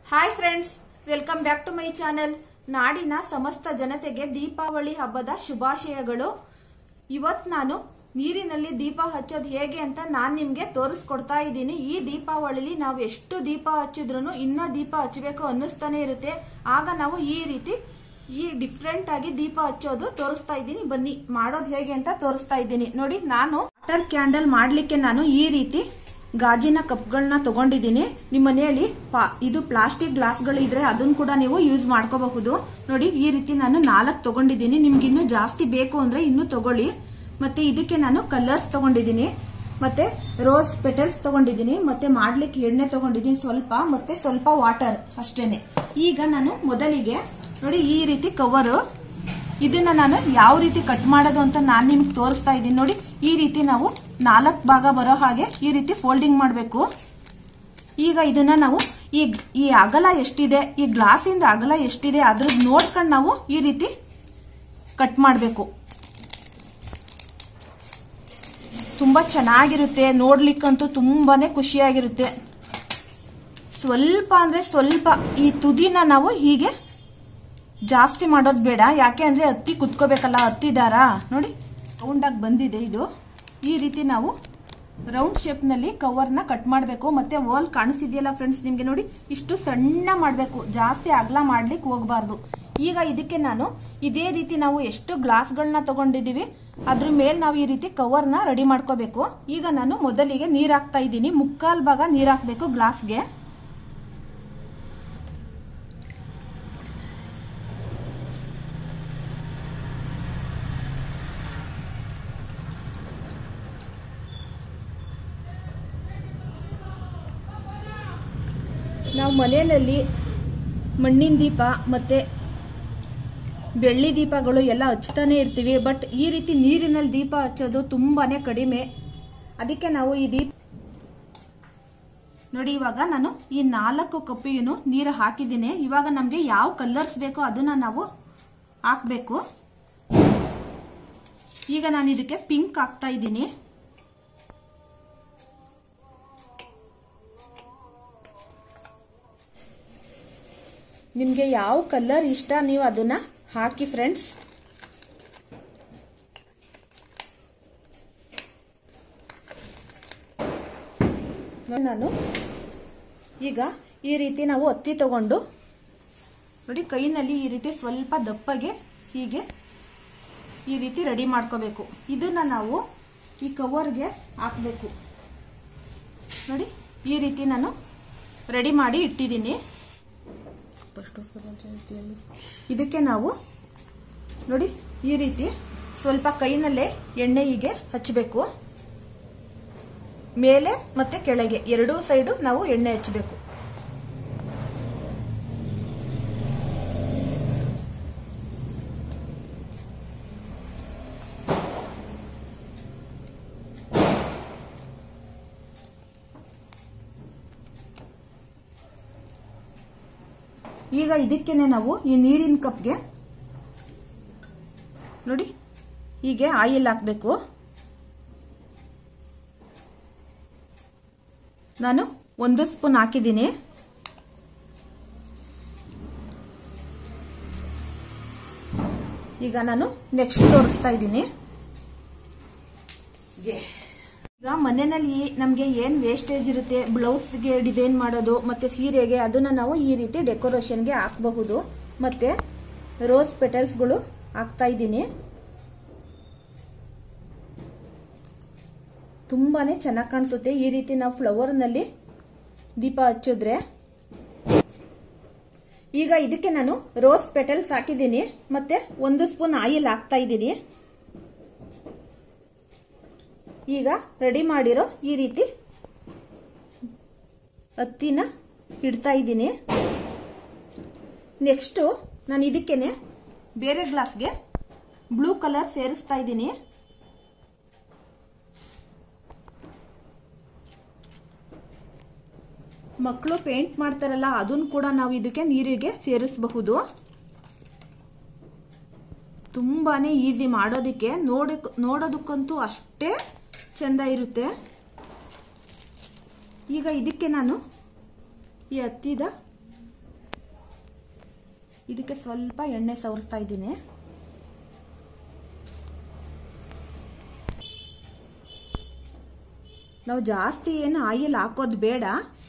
hi friends welcome back to my channel ನಾಡಿನ ಸಮಸ್ತ ಜನತೆಗೆ ದೀಪಾವಳಿ ಹಬ್ಬದ ಶುಭಾಶಯಗಳು ಇವತ್ ನಾನು ನೀರಿನಲ್ಲಿ ದೀಪ ಹಚ್ಚೋದು ಹೇಗೆ ಅಂತ ನಾನ್ ನಿಮ್ಗೆ ತೋರಿಸ್ಕೊಡ್ತಾ ಇದ್ದೀನಿ ಈ ದೀಪಾವಳಿಲಿ ನಾವು ಎಷ್ಟು ದೀಪ ಹಚ್ಚಿದ್ರು ಇನ್ನ ದೀಪ ಹಚ್ಚಬೇಕು ಅನ್ನಿಸ್ತಾನೆ ಇರುತ್ತೆ ಆಗ ನಾವು ಈ ರೀತಿ ಈ ಡಿಫ್ರೆಂಟ್ ಆಗಿ ದೀಪ ಹಚ್ಚೋದು ತೋರಿಸ್ತಾ ಇದ್ದೀನಿ ಬನ್ನಿ ಮಾಡೋದು ಹೇಗೆ ಅಂತ ತೋರಿಸ್ತಾ ಇದ್ದೀನಿ ನೋಡಿ ನಾನು ವಾಟರ್ ಕ್ಯಾಂಡಲ್ ಮಾಡ್ಲಿಕ್ಕೆ ನಾನು ಈ ರೀತಿ ಗಾಜಿನ ಕಪ್ಗಳನ್ನ ತಗೊಂಡಿದ್ದೀನಿ ನಿಮ್ಮ ಮನೆಯಲ್ಲಿ ಪಾ- ಇದು ಪ್ಲಾಸ್ಟಿಕ್ ಗ್ಲಾಸ್ಗಳು ಇದ್ರೆ ಅದನ್ನ ಕೂಡ ನೀವು ಯೂಸ್ ಮಾಡ್ಕೋಬಹುದು ನೋಡಿ ಈ ರೀತಿ ನಾನು ನಾಲ್ಕು ತಗೊಂಡಿದ್ದೀನಿ ನಿಮ್ಗೆ ಇನ್ನೂ ಜಾಸ್ತಿ ಬೇಕು ಅಂದ್ರೆ ಇನ್ನೂ ತಗೊಳ್ಳಿ ಮತ್ತೆ ಇದಕ್ಕೆ ನಾನು ಕಲರ್ಸ್ ತಗೊಂಡಿದ್ದೀನಿ ಮತ್ತೆ ರೋಸ್ ಪೆಟಲ್ಸ್ ತಗೊಂಡಿದ್ದೀನಿ ಮತ್ತೆ ಮಾಡ್ಲಿಕ್ಕೆ ಎಣ್ಣೆ ತಗೊಂಡಿದ್ದೀನಿ ಸ್ವಲ್ಪ ಮತ್ತೆ ಸ್ವಲ್ಪ ವಾಟರ್ ಅಷ್ಟೇನೆ ಈಗ ನಾನು ಮೊದಲಿಗೆ ನೋಡಿ ಈ ರೀತಿ ಕವರ್ ಇದನ್ನ ನಾನು ಯಾವ ರೀತಿ ಕಟ್ ಮಾಡೋದು ಅಂತ ನಾನು ನಿಮ್ಗೆ ತೋರಿಸ್ತಾ ಇದ್ದೀನಿ ನೋಡಿ ಈ ರೀತಿ ನಾವು ನಾಲ್ಕು ಭಾಗ ಬರೋ ಹಾಗೆ ಈ ರೀತಿ ಫೋಲ್ಡಿಂಗ್ ಮಾಡಬೇಕು ಈಗ ಇದನ್ನ ನಾವು ಈ ಈ ಅಗಲ ಎಷ್ಟಿದೆ ಈ ಗ್ಲಾಸಿಂದ ಅಗಲ ಎಷ್ಟಿದೆ ಅದ್ರದ್ದು ನೋಡ್ಕೊಂಡು ನಾವು ಈ ರೀತಿ ಕಟ್ ಮಾಡಬೇಕು ತುಂಬಾ ಚೆನ್ನಾಗಿರುತ್ತೆ ನೋಡ್ಲಿಕ್ಕಂತೂ ತುಂಬಾನೇ ಖುಷಿಯಾಗಿರುತ್ತೆ ಸ್ವಲ್ಪ ಅಂದ್ರೆ ಸ್ವಲ್ಪ ಈ ತುದಿನ ನಾವು ಹೀಗೆ ಜಾಸ್ತಿ ಮಾಡೋದು ಬೇಡ ಯಾಕೆ ಅಂದ್ರೆ ಹತ್ತಿ ಕುತ್ಕೋಬೇಕಲ್ಲ ಹತ್ತಿ ದಾರ ನೋಡಿ ರೌಂಡಾಗಿ ಬಂದಿದೆ ಇದು ಈ ರೀತಿ ನಾವು ರೌಂಡ್ ಶೇಪ್ನಲ್ಲಿ ಕವರ್ನ ಕಟ್ ಮಾಡಬೇಕು ಮತ್ತೆ ವಾಲ್ ಕಾಣಿಸ್ತಿದೆಯಲ್ಲ ಫ್ರೆಂಡ್ಸ್ ನಿಮಗೆ ನೋಡಿ ಇಷ್ಟು ಸಣ್ಣ ಮಾಡಬೇಕು ಜಾಸ್ತಿ ಅಗಲ ಮಾಡ್ಲಿಕ್ಕೆ ಹೋಗಬಾರ್ದು ಈಗ ಇದಕ್ಕೆ ನಾನು ಇದೇ ರೀತಿ ನಾವು ಎಷ್ಟು ಗ್ಲಾಸ್ಗಳನ್ನ ತಗೊಂಡಿದ್ದೀವಿ ಅದ್ರ ಮೇಲೆ ನಾವು ಈ ರೀತಿ ಕವರ್ನ ರೆಡಿ ಮಾಡ್ಕೋಬೇಕು ಈಗ ನಾನು ಮೊದಲಿಗೆ ನೀರ್ ಹಾಕ್ತಾ ಇದ್ದೀನಿ ಮುಕ್ಕಾಲ್ ಭಾಗ ನೀರ್ ಹಾಕ್ಬೇಕು ಗ್ಲಾಸ್ಗೆ ನಾವು ಮನೆಯಲ್ಲಿ ಮಣ್ಣಿನ ದೀಪ ಮತ್ತೆ ಬೆಳ್ಳಿ ದೀಪಗಳು ಎಲ್ಲ ಹಚ್ತಾನೆ ಇರ್ತೀವಿ ಬಟ್ ಈ ರೀತಿ ನೀರಿನಲ್ಲಿ ದೀಪ ಹಚ್ಚೋದು ತುಂಬಾನೇ ಕಡಿಮೆ ಅದಕ್ಕೆ ನಾವು ಈ ದೀಪ ನೋಡಿ ಇವಾಗ ನಾನು ಈ ನಾಲ್ಕು ಕಪ್ಪಿಗೂ ನೀರು ಹಾಕಿದ್ದೀನಿ ಇವಾಗ ನಮಗೆ ಯಾವ ಕಲರ್ಸ್ ಬೇಕೋ ಅದನ್ನ ನಾವು ಹಾಕ್ಬೇಕು ಈಗ ನಾನು ಇದಕ್ಕೆ ಪಿಂಕ್ ಹಾಕ್ತಾ ಇದ್ದೀನಿ ನಿಮಗೆ ಯಾವ ಕಲರ್ ಇಷ್ಟ ನೀವು ಅದನ್ನ ಹಾಕಿ ಫ್ರೆಂಡ್ಸ್ ನಾನು ಈಗ ಈ ರೀತಿ ನಾವು ಹತ್ತಿ ತಗೊಂಡು ನೋಡಿ ಕೈನಲ್ಲಿ ಈ ರೀತಿ ಸ್ವಲ್ಪ ದಪ್ಪಗೆ ಹೀಗೆ ಈ ರೀತಿ ರೆಡಿ ಮಾಡ್ಕೋಬೇಕು ಇದನ್ನ ನಾವು ಈ ಕವರ್ಗೆ ಹಾಕಬೇಕು ನೋಡಿ ಈ ರೀತಿ ನಾನು ರೆಡಿ ಮಾಡಿ ಇಟ್ಟಿದ್ದೀನಿ ಇದಕ್ಕೆ ನಾವು ನೋಡಿ ಈ ರೀತಿ ಸ್ವಲ್ಪ ಕೈನಲ್ಲೇ ಎಣ್ಣೆ ಹೀಗೆ ಹಚ್ಚಬೇಕು ಮೇಲೆ ಮತ್ತೆ ಕೆಳಗೆ ಎರಡೂ ಸೈಡು ನಾವು ಎಣ್ಣೆ ಹಚ್ಚಬೇಕು ಈಗ ಇದಕ್ಕೇನೆ ನಾವು ಈ ನೀರಿನ ಕಪ್ಗೆ ನೋಡಿ ಹೀಗೆ ಆಯಿಲ್ ಹಾಕಬೇಕು ನಾನು ಒಂದು ಸ್ಪೂನ್ ಹಾಕಿದ್ದೀನಿ ಈಗ ನಾನು ನೆಕ್ಸ್ಟ್ ತೋರಿಸ್ತಾ ಇದ್ದೀನಿ ಈಗ ಮನೆಯಲ್ಲಿ ನಮಗೆ ಏನ್ ವೇಸ್ಟೇಜ್ ಇರುತ್ತೆ ಬ್ಲೌಸ್ಗೆ ಡಿಸೈನ್ ಮಾಡೋದು ಮತ್ತೆ ಸೀರೆಗೆ ಅದನ್ನ ನಾವು ಈ ರೀತಿ ಡೆಕೋರೇಷನ್ಗೆ ಹಾಕಬಹುದು ಮತ್ತೆ ರೋಸ್ ಪೆಟಲ್ಸ್ಗಳು ಹಾಕ್ತಾ ಇದ್ದೀನಿ ತುಂಬಾನೇ ಚೆನ್ನಾಗಿ ಕಾಣಿಸುತ್ತೆ ಈ ರೀತಿ ನಾವು ಫ್ಲವರ್ನಲ್ಲಿ ದೀಪ ಹಚ್ಚಿದ್ರೆ ಈಗ ಇದಕ್ಕೆ ನಾನು ರೋಸ್ ಪೆಟಲ್ಸ್ ಹಾಕಿದ್ದೀನಿ ಮತ್ತೆ ಒಂದು ಸ್ಪೂನ್ ಆಯಿಲ್ ಹಾಕ್ತಾ ಇದ್ದೀನಿ ಈಗ ರೆಡಿ ಮಾಡಿರೋ ಈ ರೀತಿ ಹತ್ತಿನ ಇಡ್ತಾ ಇದ್ದೀನಿ ನೆಕ್ಸ್ಟು ನಾನು ಇದಕ್ಕೇನೆ ಬೇರೆ ಗ್ಲಾಸ್ಗೆ ಬ್ಲೂ ಕಲರ್ ಸೇರಿಸ್ತಾ ಇದ್ದೀನಿ ಮಕ್ಕಳು ಪೇಂಟ್ ಮಾಡ್ತಾರಲ್ಲ ಅದನ್ನು ಕೂಡ ನಾವು ಇದಕ್ಕೆ ನೀರಿಗೆ ಸೇರಿಸಬಹುದು ತುಂಬಾನೇ ಈಸಿ ಮಾಡೋದಕ್ಕೆ ನೋಡಕ್ ನೋಡೋದಕ್ಕಂತೂ ಅಷ್ಟೇ ಚೆಂದ ಇರುತ್ತೆ ಈಗ ಇದಕ್ಕೆ ನಾನು ಈ ಹತ್ತಿದ ಇದಕ್ಕೆ ಸ್ವಲ್ಪ ಎಣ್ಣೆ ಸವರ್ತಾ ಇದ್ದೀನಿ ನಾವು ಜಾಸ್ತಿ ಏನು ಆಯಿಲ್ ಹಾಕೋದು ಬೇಡ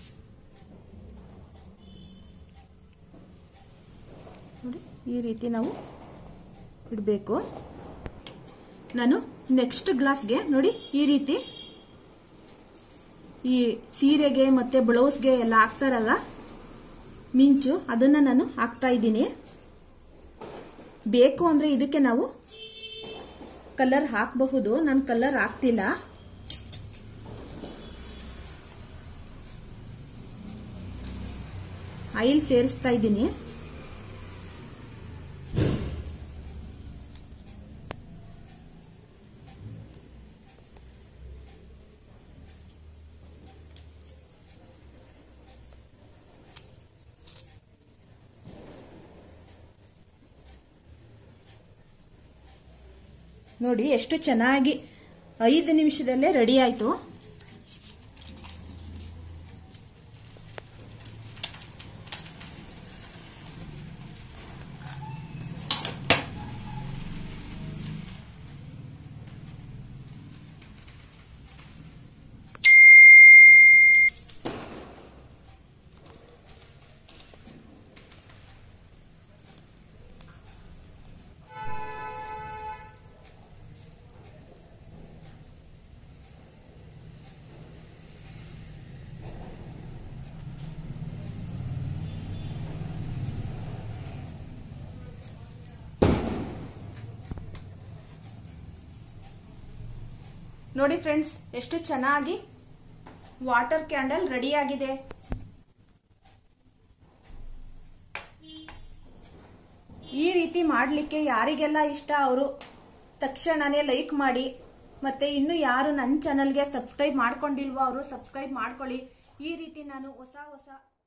ನೋಡಿ ಈ ರೀತಿ ನಾವು ಇಡಬೇಕು ನಾನು ನೆಕ್ಸ್ಟ್ ಗ್ಲಾಸ್ಗೆ ನೋಡಿ ಈ ರೀತಿ ಈ ಸೀರೆಗೆ ಮತ್ತೆ ಬ್ಲೌಸ್ಗೆ ಎಲ್ಲ ಹಾಕ್ತಾರಲ್ಲ ಮಿಂಚು ಅದನ್ನ ನಾನು ಹಾಕ್ತಾ ಇದ್ದೀನಿ ಬೇಕು ಅಂದ್ರೆ ಇದಕ್ಕೆ ನಾವು ಕಲರ್ ಹಾಕಬಹುದು ನಾನು ಕಲರ್ ಹಾಕ್ತಿಲ್ಲ ಆಯಿಲ್ ಸೇರಿಸ್ತಾ ಇದ್ದೀನಿ ನೋಡಿ ಎಷ್ಟು ಚೆನ್ನಾಗಿ ಐದು ನಿಮಿಷದಲ್ಲೇ ರೆಡಿ ಆಯ್ತು ನೋಡಿ ಫ್ರೆಂಡ್ಸ್ ಎಷ್ಟು ಚೆನ್ನಾಗಿ ವಾಟರ್ ಕ್ಯಾಂಡಲ್ ರೆಡಿ ಆಗಿದೆ ಈ ರೀತಿ ಮಾಡ್ಲಿಕ್ಕೆ ಯಾರಿಗೆಲ್ಲ ಇಷ್ಟ ಅವರು ತಕ್ಷಣನೇ ಲೈಕ್ ಮಾಡಿ ಮತ್ತೆ ಇನ್ನು ಯಾರು ನನ್ನ ಚಾನಲ್ಗೆ ಸಬ್ಸ್ಕ್ರೈಬ್ ಮಾಡ್ಕೊಂಡಿಲ್ವೋ ಅವರು ಸಬ್ಸ್ಕ್ರೈಬ್ ಮಾಡ್ಕೊಳ್ಳಿ ಈ ರೀತಿ ನಾನು ಹೊಸ ಹೊಸ